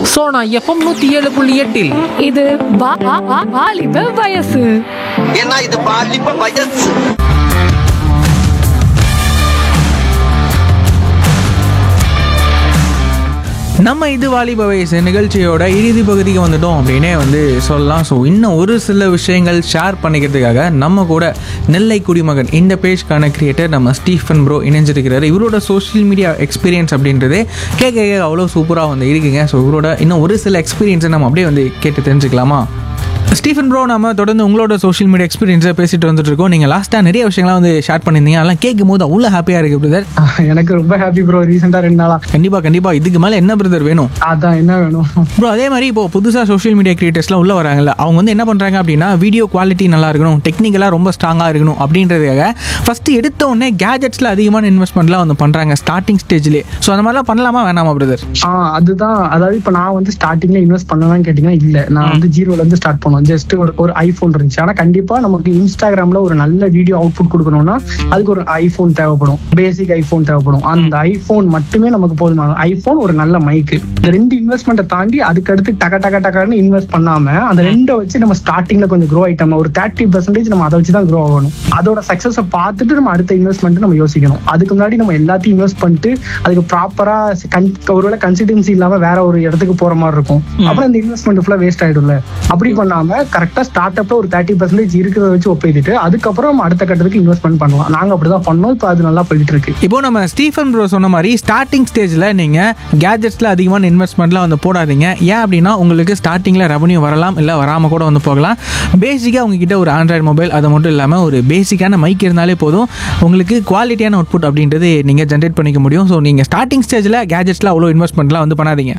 Sona FM நூத்தி ஏழு புள்ளி எட்டில் இது வா- வா- வா- வாலிப வயசு ஏன்னா இது பாலிப்ப வயசு நம்ம இது வாலிப வயசு நிகழ்ச்சியோட இறுதி பகுதிக்கு வந்துட்டோம் அப்படின்னே வந்து சொல்லலாம் ஸோ இன்னும் ஒரு சில விஷயங்கள் ஷேர் பண்ணிக்கிறதுக்காக நம்ம கூட நெல்லை குடிமகன் இந்த பேஜ்க்கான கிரியேட்டர் நம்ம ஸ்டீஃபன் ப்ரோ இணைஞ்சிருக்கிறாரு இவரோட சோஷியல் மீடியா எக்ஸ்பீரியன்ஸ் அப்படின்றது கேட்க கேட்க அவ்வளோ சூப்பராக வந்து இருக்குங்க ஸோ இவரோட இன்னும் ஒரு சில எக்ஸ்பீரியன்ஸை நம்ம அப்படியே வந்து கேட்டு தெரிஞ்சுக்கலாமா ஸ்டீஃபன் ப்ரோ நம்ம தொடர்ந்து உங்களோட சோஷியல் மீடியா எக்ஸ்பீரியன்ஸை பேசிட்டு வந்துட்டு இருக்கோம் நீங்கள் லாஸ்ட்டாக நிறைய விஷயங்கள்லாம் வந்து ஷேர் பண்ணியிருந்தீங்க அதெல்லாம் கேட்கும் போது அவ்வளோ ஹாப்பியாக இருக்குது பிரதர் எனக்கு ரொம்ப ஹாப்பி ப்ரோ ரீசெண்டா ரெண்டு நாளா கண்டிப்பாக கண்டிப்பாக இதுக்கு மேலே என்ன பிரதர் வேணும் அதான் என்ன வேணும் ப்ரோ அதே மாதிரி இப்போ புதுசாக சோஷியல் மீடியா கிரியேட்டர்ஸ்லாம் உள்ள வராங்கல்ல அவங்க வந்து என்ன பண்ணுறாங்க அப்படின்னா வீடியோ குவாலிட்டி நல்லா இருக்கணும் டெக்னிக்கலாக ரொம்ப ஸ்ட்ராங்காக இருக்கணும் அப்படின்றதுக்காக ஃபஸ்ட்டு எடுத்த உடனே கேஜெட்ஸில் அதிகமான இன்வெஸ்ட்மெண்ட்லாம் வந்து பண்ணுறாங்க ஸ்டார்டிங் ஸ்டேஜ்லேயே ஸோ அந்த மாதிரிலாம் பண்ணலாமா வேணாமா பிரதர் ஆ அதுதான் அதாவது இப்ப நான் வந்து ஸ்டார்டிங்ல இன்வெஸ்ட் பண்ணலாம் கேட்டீங்கன்னா இல்ல நான் வந்து ஜீரோல இருந்து ஸ்டார்ட் பண்ணுவேன் ஜஸ்ட் ஒரு ஒரு ஐபோன் இருந்துச்சு ஆனா கண்டிப்பா நமக்கு இன்ஸ்டாகிராம்ல ஒரு நல்ல வீடியோ அவுட்புட் கொடுக்கணும்னா அதுக்கு ஒரு ஐபோன் தேவைப்படும் பேசிக் ஐபோன் தேவைப்படும் அந்த ஐபோன் மட்டுமே நமக்கு போதுமான ஐபோன் ஒரு நல்ல மைக்கு இந்த ரெண்டு இன்வெஸ்ட்மெண்ட்டை தாண்டி அதுக்கடுத்து டக டக டகன்னு இன்வெஸ்ட் பண்ணாம அந்த ரெண்டை வச்சு நம்ம ஸ்டார்டிங்ல கொஞ்சம் க்ரோ ஆயிட்டோம் ஒரு தேர்ட்டி பர்சன்டேஜ் நம்ம அதை வச்சு தான் க்ரோ ஆகணும் அதோட சக்சஸை பார்த்துட்டு நம்ம அடுத்த இன்வெஸ்ட்மெண்ட் நம்ம யோசிக்கணும் அதுக்கு முன்னாடி நம்ம எல்லாத்தையும் இன்வெஸ்ட் பண்ணிட்டு அதுக்கு ப்ராப்பரா ஒருவேளை கன்சிடென்சி இல்லாம வேற ஒரு இடத்துக்கு போற மாதிரி இருக்கும் அப்புறம் இந்த இன்வெஸ்ட்மெண்ட் ஃபுல்லா வேஸ்ட் ஆயிடும்ல அப்படி பண்ணாம கரெக்டா ஸ்டார்ட் அப்ல ஒரு தேர்ட்டி பர்சன்டேஜ் இருக்கிறத வச்சு ஒப்பிட்டு அதுக்கப்புறம் நம்ம அடுத்த கட்டத்துக்கு இன்வெஸ்ட்மெண்ட் பண்ணலாம் நாங்க அப்படிதான் பண்ணோம் இப்போ அது நல்லா போயிட்டு இருக்கு இப்போ நம்ம ஸ்டீஃபன் ப்ரோ சொன்ன மாதிரி ஸ்டார்டிங் ஸ்டேஜில் நீங்கள் கேஜெட்ஸில் அதிகமான இன்வெஸ்ட்மெண்ட்லாம் வந்து போடாதீங்க ஏன் அப்படின்னா உங்களுக்கு ஸ்டார்டிங்கில் ரெவன்யூ வரலாம் இல்லை வராமல் கூட வந்து போகலாம் பேசிக்காக உங்ககிட்ட ஒரு ஆண்ட்ராய்டு மொபைல் அது மட்டும் இல்லாமல் ஒரு பேசிக்கான மைக் இருந்தாலே போதும் உங்களுக்கு குவாலிட்டியான அவுட்புட் அப்படின்றது நீங்கள் ஜென்ரேட் பண்ணிக்க முடியும் ஸோ நீங்கள் ஸ்டார்டிங் ஸ்டேஜில் கேஜெட்ஸில் அவ்வளோ இன்வெஸ்ட்மெண்ட்லாம் வந்து பண்ணாதீங்க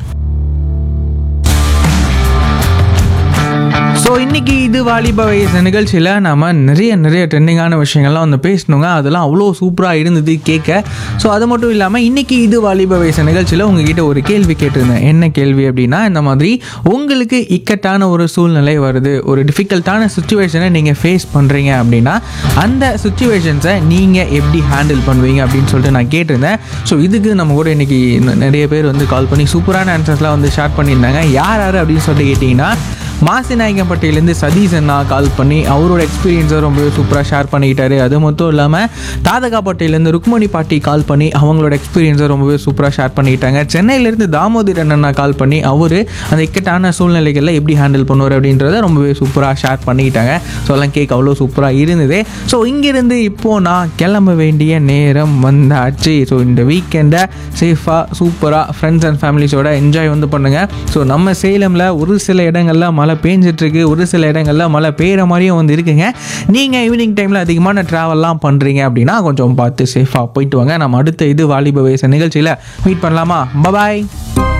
ஸோ இன்னைக்கு இது வாலிப வயசு நிகழ்ச்சியில் நம்ம நிறைய நிறைய ட்ரெண்டிங்கான விஷயங்கள்லாம் வந்து பேசணுங்க அதெல்லாம் அவ்வளோ சூப்பராக இருந்தது கேட்க ஸோ அது மட்டும் இல்லாமல் இன்னைக்கு இது வாலிப வயசு நிகழ்ச்சியில் உங்ககிட்ட ஒரு கேள்வி கேட்டிருந்தேன் என்ன கேள்வி அப்படின்னா இந்த மாதிரி உங்களுக்கு இக்கட்டான ஒரு சூழ்நிலை வருது ஒரு டிஃபிகல்ட்டான சுச்சுவேஷனை நீங்கள் ஃபேஸ் பண்ணுறீங்க அப்படின்னா அந்த சுச்சுவேஷன்ஸை நீங்கள் எப்படி ஹேண்டில் பண்ணுவீங்க அப்படின்னு சொல்லிட்டு நான் கேட்டிருந்தேன் ஸோ இதுக்கு நம்ம கூட இன்னைக்கு ந- நிறைய பேர் வந்து கால் பண்ணி சூப்பரான ஆன்சர்ஸ்லாம் வந்து ஷேர் பண்ணியிருந்தாங்க யார் யார் அப்படின்னு சொல்லிட்டு கேட்டிங்கன்னா மாசிநாயக்கம்பட்டியிலேருந்து சதீஷ் அண்ணா கால் பண்ணி அவரோட எக்ஸ்பீரியன்ஸை ரொம்பவே சூப்பராக ஷேர் பண்ணிக்கிட்டாரு அது மட்டும் இல்லாமல் தாதகாப்பட்டியிலேருந்து ருக்மணி பாட்டி கால் பண்ணி அவங்களோட எக்ஸ்பீரியன்ஸை ரொம்பவே சூப்பராக ஷேர் பண்ணிக்கிட்டாங்க சென்னையிலேருந்து தாமோதரன் அண்ணா கால் பண்ணி அவர் அந்த இக்கட்டான சூழ்நிலைகளில் எப்படி ஹேண்டில் பண்ணுவார் அப்படின்றத ரொம்பவே சூப்பராக ஷேர் பண்ணிக்கிட்டாங்க ஸோ எல்லாம் கேட்க அவ்வளோ சூப்பராக இருந்தது ஸோ இங்கேருந்து இப்போது நான் கிளம்ப வேண்டிய நேரம் வந்தாச்சு ஸோ இந்த வீக்கெண்டை சேஃபாக சூப்பராக ஃப்ரெண்ட்ஸ் அண்ட் ஃபேமிலிஸோட என்ஜாய் வந்து பண்ணுங்கள் ஸோ நம்ம சேலமில் ஒரு சில இடங்கள்ல மழை பெஞ்சிட்ருக்கு ஒரு சில இடங்கள்ல மழை பெய்கிற மாதிரியும் வந்து இருக்குங்க நீங்கள் ஈவினிங் டைமில் அதிகமான ட்ராவல்லாம் பண்ணுறீங்க அப்படின்னா கொஞ்சம் பார்த்து சேஃபாக போயிட்டு வாங்க நம்ம அடுத்த இது வாலிப வயசு நிகழ்ச்சியில் மீட் பண்ணலாமா பபாய்